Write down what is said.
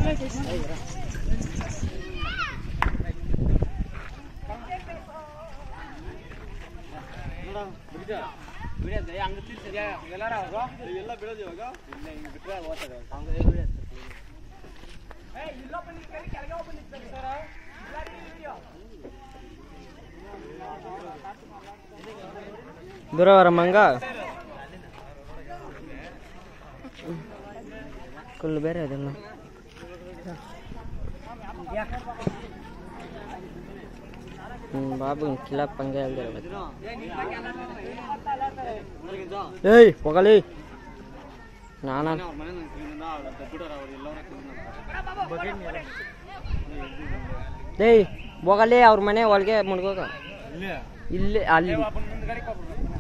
ಎಲ್ಲ ಬಿಡೋದು ಇವಾಗ ದೂರ ಮಂಗ ಫುಲ್ ಬೇರೆ ಅದೆಲ್ಲ ಹ್ಞೂ ಬಾಬು ಕಿಲಪ್ ಹಂಗೆ ಹೇಳ್ದಿರ ಏಯ್ ಹೋಗಲಿ ನಾನ ಅವ್ರ ಮನೆ ಬಿಡೋರ ಅವ್ರು ಎಲ್ಲವನ್ನ ಏಯ್ ಹೋಗಲಿ ಅವ್ರ ಮನೆ ಒಳಗೆ ಮುಡ್ಗೋಗ ಇಲ್ಲೇ ಇಲ್ಲಿ ಅಲ್ಲಿ ಮುಂದ್ಗಡೆ